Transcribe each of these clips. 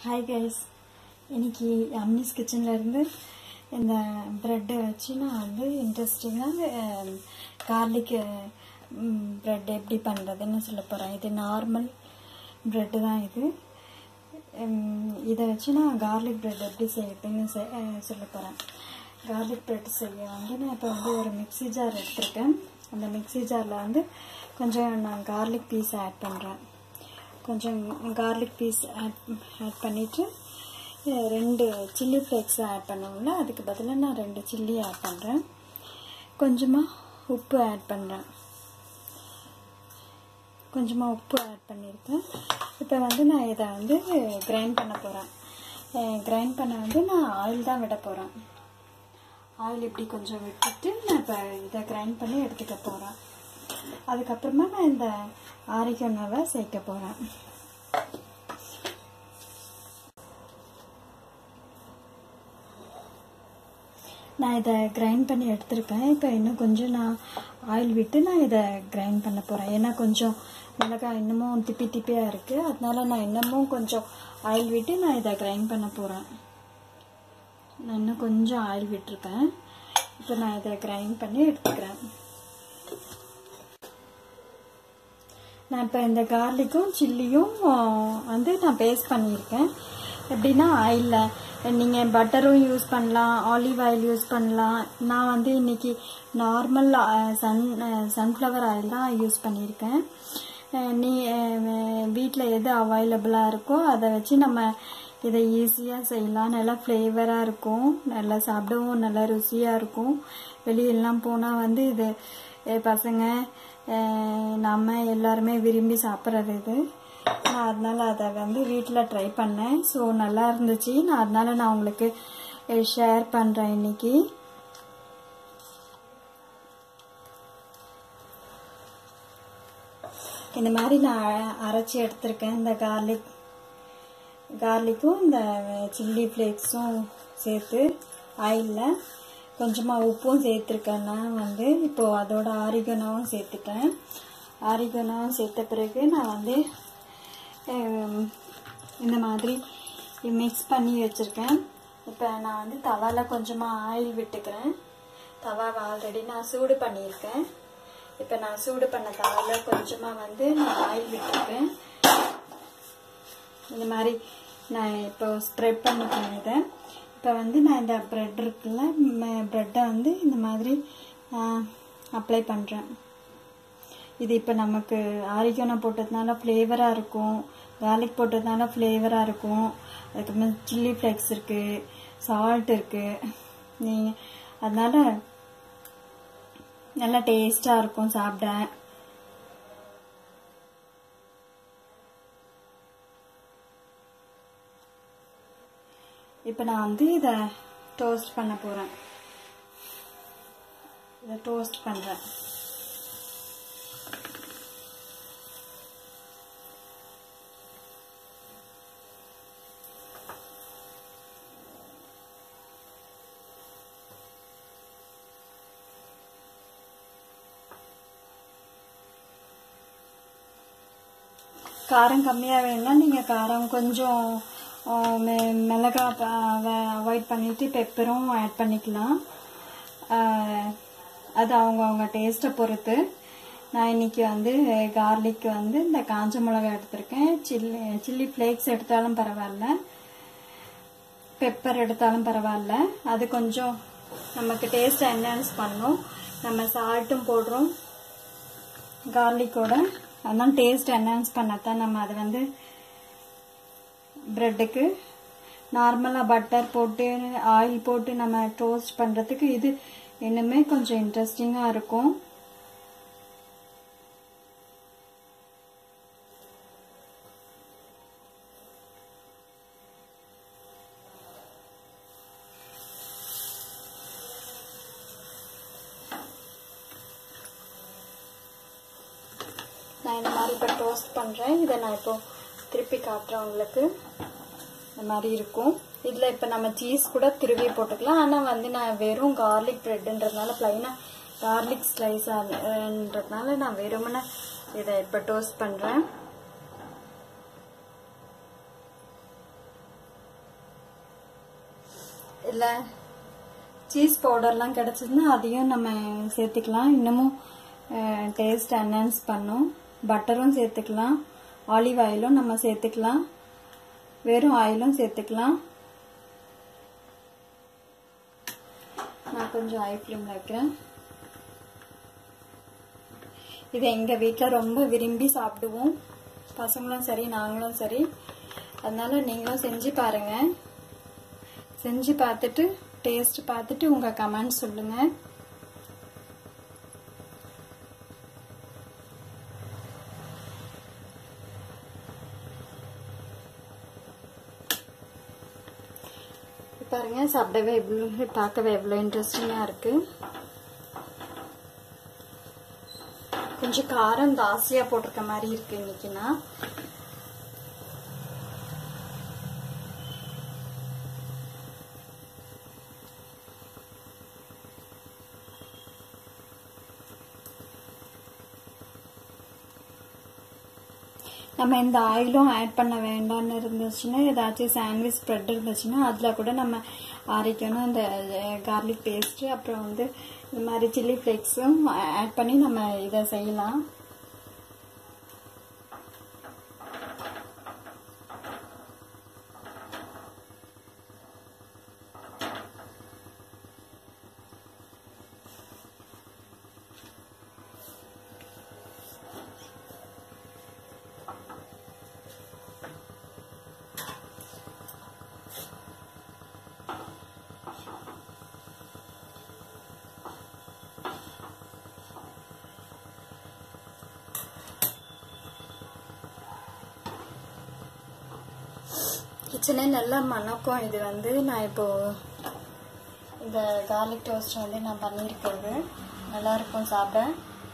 Hi guys இன்னைக்கு அம்னிஸ் கிச்சனில் இருந்து இந்த ப்ரெட்டை வச்சு நான் வந்து இன்ட்ரெஸ்டிங்காக கார்லிக் ப்ரெட் எப்படி பண்ணுறதுன்னு சொல்ல போகிறேன் இது நார்மல் ப்ரெட்டு தான் இது உம், இதை வச்சு நான் கார்லிக் ப்ரெட் எப்படி செய்யறதுன்னு செ- அஹ் சொல்ல போகிறேன் கார்லிக் ப்ரெட் செய்ய வந்து நான் இப்போ வந்து ஒரு மிக்ஸி ஜார் எடுத்திருக்கேன் அந்த மிக்ஸி ஜாரில் வந்து கொஞ்சம் நான் கார்லிக் பீஸ் ஆட் பண்ணுறேன் கொஞ்சம் கார்லிக் பீஸ் ஆட் ஆட் பண்ணிவிட்டு ரெண்டு சில்லி ஃப்ளேக்ஸ் ஆட் பண்ணுவோம்ல அதுக்கு பதிலாக நான் ரெண்டு சில்லி ஆட் பண்ணுறேன் கொஞ்சமாக உப்பு ஆட் பண்ணுறேன் கொஞ்சமாக உப்பு ஆட் பண்ணியிருக்கேன் இப்போ வந்து நான் இதை வந்து கிரைண்ட் பண்ண போகிறேன் கிரைண்ட் பண்ண வந்து நான் ஆயில் தான் விட போகிறேன் ஆயில் இப்படி கொஞ்சம் விட்டுட்டு நான் இப்போ இதை கிரைண்ட் பண்ணி எடுத்துக்க போகிறேன் அதுக்கப்புறமா நான் இந்த ஆரிகோனாவை சேர்க்க போகிறேன் நான் இதை கிரைண்ட் பண்ணி எடுத்திருக்கேன் இப்போ இன்னும் கொஞ்சம் நான் ஆயில் விட்டு நான் இதை கிரைண்ட் பண்ண போகிறேன் ஏன்னா கொஞ்சம் மிளகாய் இன்னமும் திப்பி திப்பியாக இருக்குது அதனால நான் இன்னமும் கொஞ்சம் ஆயில் விட்டு நான் இதை கிரைண்ட் பண்ண போகிறேன் நான் இன்னும் கொஞ்சம் ஆயில் விட்டுருக்கேன் இப்போ நான் இதை கிரைண்ட் பண்ணி எடுத்துக்கிறேன் நான் இப்போ இந்த கார்லிக்கும் சில்லியும் வந்து நான் பேஸ்ட் பண்ணியிருக்கேன் எப்படின்னா ஆயிலில் நீங்கள் பட்டரும் யூஸ் பண்ணலாம் ஆலிவ் ஆயில் யூஸ் பண்ணலாம் நான் வந்து இன்னைக்கு நார்மல் சன் சன்ஃப்ளவர் ஆயில் தான் யூஸ் பண்ணியிருக்கேன் அஹ் நீ வீட்டில் எது அவைலபிளாக இருக்கோ அதை வச்சு நம்ம இதை ஈஸியாக செய்யலாம் நல்லா ஃப்ளேவராக இருக்கும் நல்லா சாப்பிடவும் நல்லா ருசியாக இருக்கும் வெளியெல்லாம் போனால் வந்து இது அஹ் பசங்க அஹ் நம்ம எல்லாருமே விரும்பி சாப்பிட்றது இது நான் அதனால அதை வந்து வீட்டில் ட்ரை பண்ணேன் ஸோ நல்லா இருந்துச்சு நான் அதனால நான் உங்களுக்கு ஷேர் பண்ணுறேன் இன்னைக்கு இந்த மாதிரி நான் அரைச்சி எடுத்திருக்கேன் இந்த கார்லிக் கார்லிக்கும் இந்த சில்லி ஃப்ளேக்ஸும் சேர்த்து ஆயிலில் கொஞ்சமாக உப்பும் சேர்த்துருக்கேன் நான் வந்து இப்போது அதோட ஆரிகனாவும் சேர்த்துட்டேன் ஆரிகனாவும் சேர்த்த பிறகு நான் வந்து ஹம், இந்த மாதிரி மிக்ஸ் பண்ணி வச்சுருக்கேன் இப்போ நான் வந்து தவாவில் கொஞ்சமாக ஆயில் விட்டுக்கிறேன் தவாவை ஆல்ரெடி நான் சூடு பண்ணியிருக்கேன் இப்போ நான் சூடு பண்ண தவாவில் கொஞ்சமாக வந்து நான் ஆயில் விட்டுருக்கேன் இந்த மாதிரி நான் இப்போ ஸ்ப்ரெட் பண்ணிக்கிறேன் இதை இப்போ வந்து நான் இந்த ப்ரெட் இருக்குல்ல ப்ரெட்டை வந்து இந்த மாதிரி அப்ளை பண்ணுறேன் இது இப்போ நமக்கு ஆரிக்கோனா போட்டதுனால ஃப்ளேவராக இருக்கும் garlic போட்டதுனால ஃப்ளேவராக இருக்கும் அதுக்கப்புறம் சில்லி ஃப்ளேக்ஸ் இருக்குது சால்ட் இருக்குது நீங்கள் அதனால நல்லா டேஸ்ட்டாக இருக்கும் சாப்பிட இப்போ நான் வந்து இதை டோஸ்ட் பண்ண போகிறேன் இதை டோஸ்ட் பண்ணுறேன் காரம் கம்மியாக வேணும்னா நீங்கள் காரம் கொஞ்சம் ஆ, மெ- மிளகா அவாய்ட் பண்ணிட்டு பெப்பரும் ஆட் பண்ணிக்கலாம் ஆ, அது அவங்க அவங்க டேஸ்ட்டை பொறுத்து நான் இன்னைக்கு வந்து கார்லிக் வந்து இந்த காஞ்ச மிளகா எடுத்திருக்கேன் சில்லி சில்லி ஃப்ளேக்ஸ் எடுத்தாலும் பரவாயில்ல பெப்பர் எடுத்தாலும் பரவாயில்ல அது கொஞ்சம் நமக்கு டேஸ்ட் என்ஹான்ஸ் பண்ணும் நம்ம சால்ட்டும் போடுறோம் கார்லிக்கோட அதெல்லாம் டேஸ்ட் என்ஹான்ஸ் பண்ணத்தான் நம்ம அதை வந்து ப்ரெட்டுக்கு நார்மலாக பட்டர் போட்டு ஆயில் போட்டு நம்ம டோஸ்ட் பண்ணுறதுக்கு இது இன்னுமே கொஞ்சம் இன்ட்ரெஸ்டிங்காக இருக்கும் நான் இந்த மாதிரி இப்போ டோஸ்ட் பண்ணுறேன் இதை நான் இப்போ திருப்பி காட்டுறேன் உங்களுக்கு இந்த மாதிரி இருக்கும் இதில் இப்போ நம்ம சீஸ் கூட திருவி போட்டுக்கலாம் ஆனால் வந்து நான் வெறும் கார்லிக் ப்ரெட்டுன்றதுனால ப்ளைனாக கார்லிக் ஸ்லைஸான்றதுனால நான் வெறுமனே இதை இப்போ டோஸ்ட் பண்ணுறேன் இல்லை சீஸ் பவுடர்லாம் கிடச்சதுன்னா அதையும் நம்ம சேர்த்துக்கலாம் இன்னமும் டேஸ்ட் என்ஹான்ஸ் பண்ணும் பட்டரும் சேர்த்துக்கலாம் ஆலிவ் ஆயிலும் நம்ம சேர்த்துக்கலாம் வெறும் ஆயிலும் சேர்த்துக்கலாம் நான் கொஞ்சம் ஐ ஃப்ளேமில் வைக்கிறேன் இது எங்கள் வீட்டில் ரொம்ப விரும்பி சாப்பிடுவோம் பசங்களும் சரி நாங்களும் சரி அதனால நீங்களும் செஞ்சு பாருங்க செஞ்சு பார்த்துட்டு டேஸ்ட் பார்த்துட்டு உங்கள் கமெண்ட் சொல்லுங்கள் பாருங்க சாப்பிடவே எவ்வளோ பார்க்கவே எவ்வளோ இன்ட்ரெஸ்டிங்காக இருக்கு கொஞ்சம் காரம் ஜாஸ்தியாக போட்டிருக்க மாதிரி இருக்கு இன்னைக்குன்னா நம்ம இந்த ஆயிலும் ஆட் பண்ண வேண்டாம்னு இருந்துச்சுன்னா ஏதாச்சும் சாண்ட்விச் ஸ்ப்ரெட் இருந்துச்சுன்னா அதில் கூட நம்ம அரைக்கணும் இந்த கார்லிக் பேஸ்ட்டு அப்புறம் வந்து இந்த மாதிரி சில்லி ஃப்ளேக்ஸும் ஆட் பண்ணி நம்ம இதை செய்யலாம் கிச்சனே நல்லா மணக்கும் இது வந்து நான் இப்போ இந்த கார்லிக் டோஸ்ட் வந்து நான் பண்ணியிருக்கிறது நல்லா இருக்கும் சாப்பிட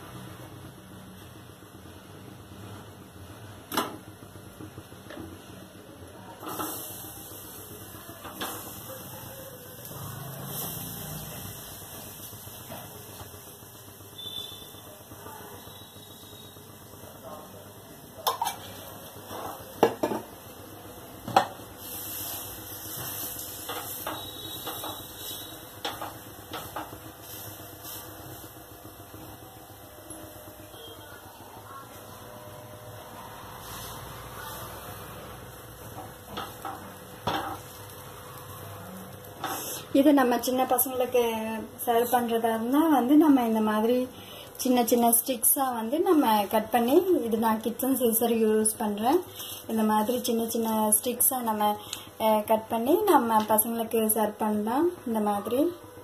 இது நம்ம சின்ன பசங்களுக்கு சர்வ் பண்ணுறதா இருந்தால் வந்து நம்ம இந்த மாதிரி சின்ன சின்ன ஸ்டிக்ஸாக வந்து நம்ம கட் பண்ணி இது நான் கிச்சன் சிசர் யூஸ் பண்ணுறேன் இந்த மாதிரி சின்ன சின்ன ஸ்டிக்ஸாக நம்ம கட் பண்ணி நம்ம பசங்களுக்கு சர்வ் பண்ணலாம் இந்த மாதிரி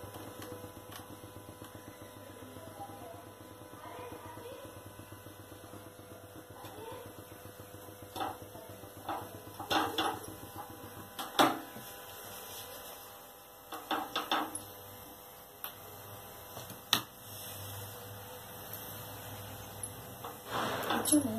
அச்சோ.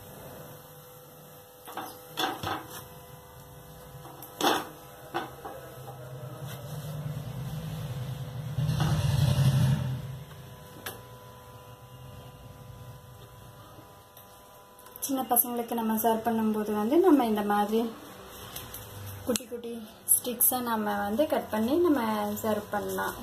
சின்ன பசங்களுக்கு நம்ம சர்வ் பண்ணும்போது வந்து நம்ம இந்த மாதிரி குட்டி குட்டி ஸ்டிக்ஸை நம்ம வந்து கட் பண்ணி நம்ம சர்வ் பண்ணலாம்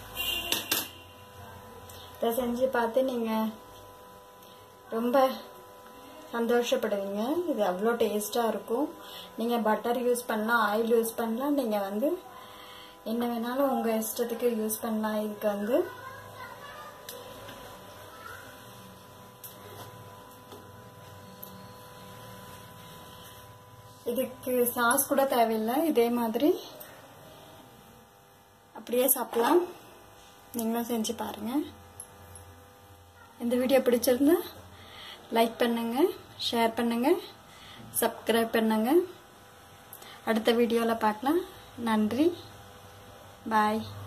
இதை செஞ்சு பார்த்து நீங்கள் ரொம்ப சந்தோஷப்படுவீங்க இது அவ்வளோ டேஸ்ட்டாக இருக்கும் நீங்கள் பட்டர் யூஸ் பண்ணலாம் ஆயில் யூஸ் பண்ணலாம் நீங்கள் வந்து என்ன வேணாலும் உங்கள் இஷ்டத்துக்கு யூஸ் பண்ணலாம் இதுக்கு வந்து இதுக்கு சாஸ் கூட தேவையில்லை இதே மாதிரி அப்படியே சாப்பிடலாம் நீங்களும் செஞ்சு பாருங்கள் இந்த வீடியோ பிடிச்சிருந்தா லைக் பண்ணுங்க ஷேர் பண்ணுங்க சப்ஸ்கிரைப் பண்ணுங்க அடுத்த வீடியோவில் பார்க்கலாம் நன்றி பாய்